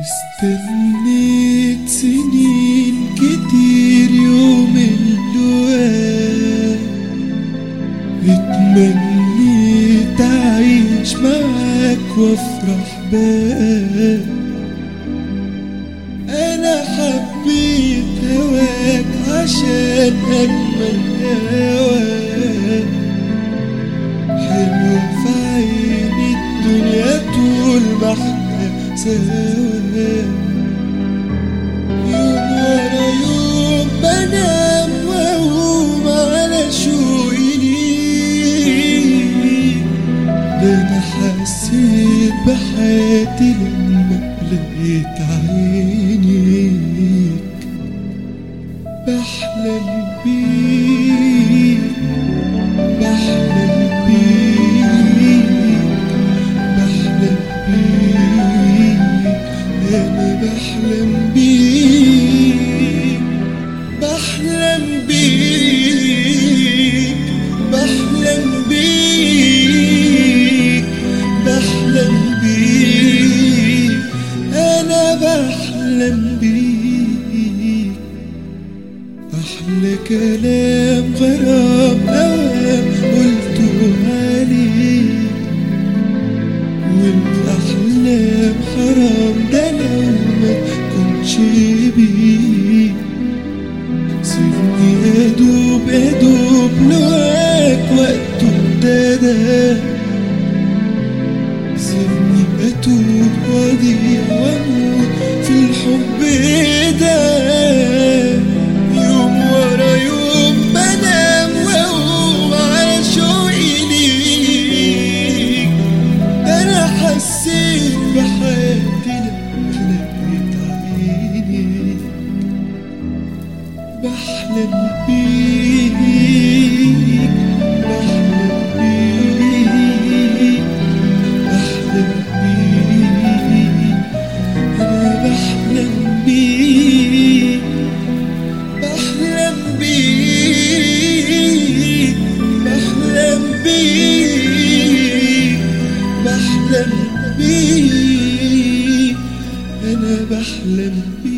استنيت سنين كتير يوم اللقاء اتمنيت اعيش معاك وافرح بقى انا حبيت هواك عشان اجمل هواك حلو في عيني الدنيا طول ما احنا سوا يوم ورا يوم بنام واقوم على شوقي ليك ده انا حسيت بحياتي لما لقيت عينيك بحلم بيك بحلم بيك بحلم بيك انا بحلم بيك بحلم بيك بحلم بيك بحلم بيك انا بحلم بيك احلى كلام غرام اوام قلته عليك والاحلام حرام ده لو ما كنتش بيك سيبني ادوب ادوب لواك وقته ابتدى سيبني اتوب واضيع واموت في الحب ده يوم ورا يوم بنام واقوم على شوقي ليك انا حسيت بحياتي لما لقيت عينيك بحلم بيك بحلم بيك بحلم بيك أنا بحلم بيك بحلم بيك بحلم بيك بحلم بيك أنا بحلم بيك